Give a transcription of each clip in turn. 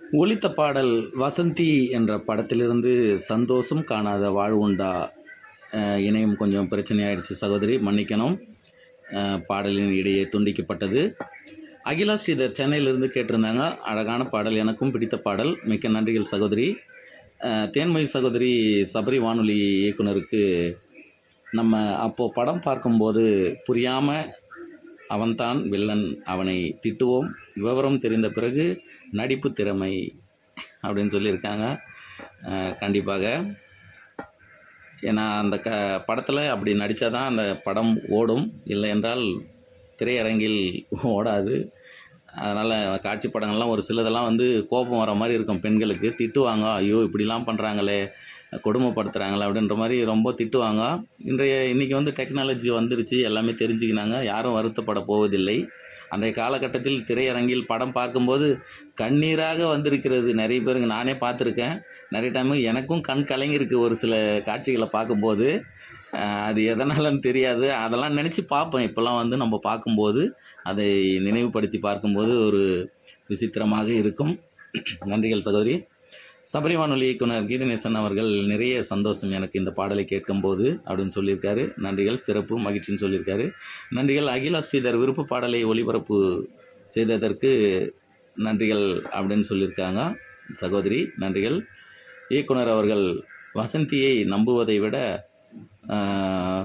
ஒலித்த பாடல் வசந்தி என்ற படத்திலிருந்து சந்தோஷம் காணாத வாழ்வுண்டா அஹ், இணையம் கொஞ்சம் பிரச்சனையாயிடுச்சு சகோதரி மன்னிக்கணும் அஹ், பாடலின் இடையே துண்டிக்கப்பட்டது அகிலா ஸ்ரீதர் சென்னையிலிருந்து கேட்டிருந்தாங்க அழகான பாடல் எனக்கும் பிடித்த பாடல் மிக்க நன்றிகள் சகோதரி அஹ், தேன்மொழி சகோதரி சபரி வானொலி இயக்குனருக்கு நம்ம அப்போது படம் பார்க்கும்போது புரியாமல் அவன்தான் வில்லன் அவனை திட்டுவோம் விவரம் தெரிந்த பிறகு நடிப்பு திறமை அப்படின்னு சொல்லியிருக்காங்க அஹ் கண்டிப்பாக ஏன்னா அந்த க படத்தில் அப்படி நடித்தா தான் அந்த படம் ஓடும் இல்லை என்றால் திரையரங்கில் ஓடாது அதனால் காட்சி படங்கள்லாம் ஒரு சிலதெல்லாம் வந்து கோபம் வர மாதிரி இருக்கும் பெண்களுக்கு திட்டுவாங்க ஐயோ இப்படிலாம் பண்ணுறாங்களே கொடுமைப்படுத்துகிறாங்களே அப்படின்ற மாதிரி ரொம்ப திட்டுவாங்க இன்றைய இன்றைக்கி வந்து டெக்னாலஜி வந்துருச்சு எல்லாமே தெரிஞ்சுக்கினாங்க யாரும் வருத்தப்பட போவதில்லை அன்றைய காலகட்டத்தில் திரையரங்கில் படம் பார்க்கும்போது கண்ணீராக வந்திருக்கிறது நிறைய பேருங்க நானே பார்த்துருக்கேன் நிறைய டைமு எனக்கும் கண் கலங்கியிருக்கு ஒரு சில காட்சிகளை பார்க்கும்போது அஹ் அது எதனாலன்னு தெரியாது அதெல்லாம் நினச்சி பார்ப்பேன் இப்போல்லாம் வந்து நம்ம பார்க்கும்போது அதை நினைவுபடுத்தி பார்க்கும்போது ஒரு விசித்திரமாக இருக்கும் நன்றிகள் சகோதரி சபரி வானொலி இயக்குனர் கீதநேசன் அவர்கள் நிறைய சந்தோஷம் எனக்கு இந்த பாடலை கேட்கும்போது அப்படின்னு சொல்லியிருக்காரு நன்றிகள் சிறப்பு மகிழ்ச்சின்னு சொல்லியிருக்காரு நன்றிகள் அகிலா ஸ்ரீதர் விருப்ப பாடலை ஒளிபரப்பு செய்ததற்கு நன்றிகள் அப்படின்னு சொல்லியிருக்காங்க சகோதரி நன்றிகள் இயக்குனர் அவர்கள் வசந்தியை நம்புவதை விட ஆஹ்,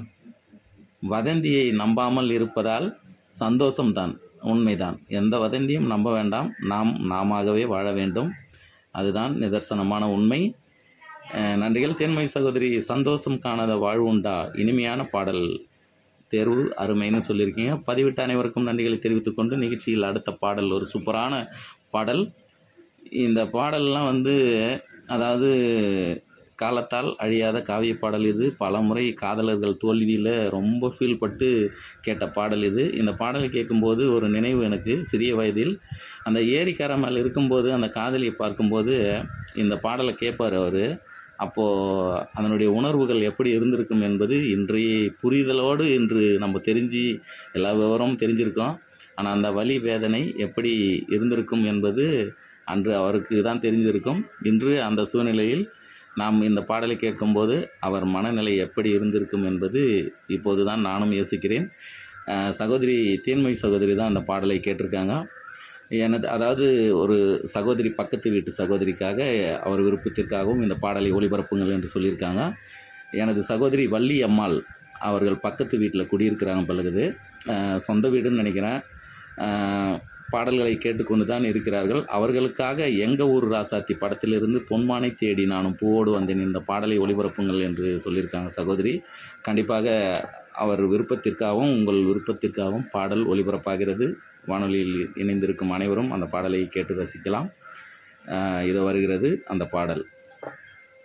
வதந்தியை நம்பாமல் இருப்பதால் சந்தோஷம்தான் உண்மைதான் எந்த வதந்தியும் நம்ப வேண்டாம் நாம் நாமாகவே வாழ வேண்டும் அதுதான் நிதர்சனமான உண்மை அஹ், நன்றிகள் தேன்மை சகோதரி சந்தோஷம் காணாத வாழ்வுண்டா இனிமையான பாடல் தேர்வு அருமைன்னு சொல்லியிருக்கீங்க பதிவிட்ட அனைவருக்கும் நன்றிகளை தெரிவித்துக் கொண்டு நிகழ்ச்சியில் அடுத்த பாடல் ஒரு சூப்பரான பாடல் இந்த பாடல்லாம் வந்து அதாவது காலத்தால் அழியாத காவிய பாடல் இது பல முறை காதலர்கள் தோல்வியில் ரொம்ப ஃபீல் பட்டு கேட்ட பாடல் இது இந்த பாடலை கேட்கும்போது ஒரு நினைவு எனக்கு சிறிய வயதில் அந்த ஏரிக்கரை மேலே இருக்கும்போது அந்த காதலியை பார்க்கும்போது இந்த பாடலை கேட்பார் அவர் அப்போது அதனுடைய உணர்வுகள் எப்படி இருந்திருக்கும் என்பது இன்றைய புரிதலோடு இன்று நம்ம தெரிஞ்சு எல்லா விவரமும் தெரிஞ்சிருக்கோம் ஆனால் அந்த வலி வேதனை எப்படி இருந்திருக்கும் என்பது அன்று அவருக்கு தான் தெரிஞ்சிருக்கும் இன்று அந்த சூழ்நிலையில் நாம் இந்த பாடலை கேட்கும்போது அவர் மனநிலை எப்படி இருந்திருக்கும் என்பது இப்போது தான் நானும் யோசிக்கிறேன் அஹ் சகோதரி தேன்மொழி சகோதரி தான் அந்த பாடலை கேட்டிருக்காங்க எனது அதாவது ஒரு சகோதரி பக்கத்து வீட்டு சகோதரிக்காக அவர் விருப்பத்திற்காகவும் இந்த பாடலை ஒளிபரப்புங்கள் என்று சொல்லியிருக்காங்க எனது சகோதரி வள்ளி அம்மாள் அவர்கள் பக்கத்து வீட்டில் குடியிருக்கிறாங்க பழகுது அஹ் சொந்த வீடுன்னு நினைக்கிறேன் அஹ் பாடல்களை கேட்டுக்கொண்டு தான் இருக்கிறார்கள் அவர்களுக்காக எங்கள் ஊர் ராசாத்தி படத்திலிருந்து பொன்மானை தேடி நானும் பூவோடு வந்தேன் இந்த பாடலை ஒளிபரப்புங்கள் என்று சொல்லியிருக்காங்க சகோதரி கண்டிப்பாக அவர் விருப்பத்திற்காகவும் உங்கள் விருப்பத்திற்காகவும் பாடல் ஒளிபரப்பாகிறது வானொலியில் இணைந்திருக்கும் அனைவரும் அந்த பாடலை கேட்டு ரசிக்கலாம் அஹ் இது வருகிறது அந்த பாடல்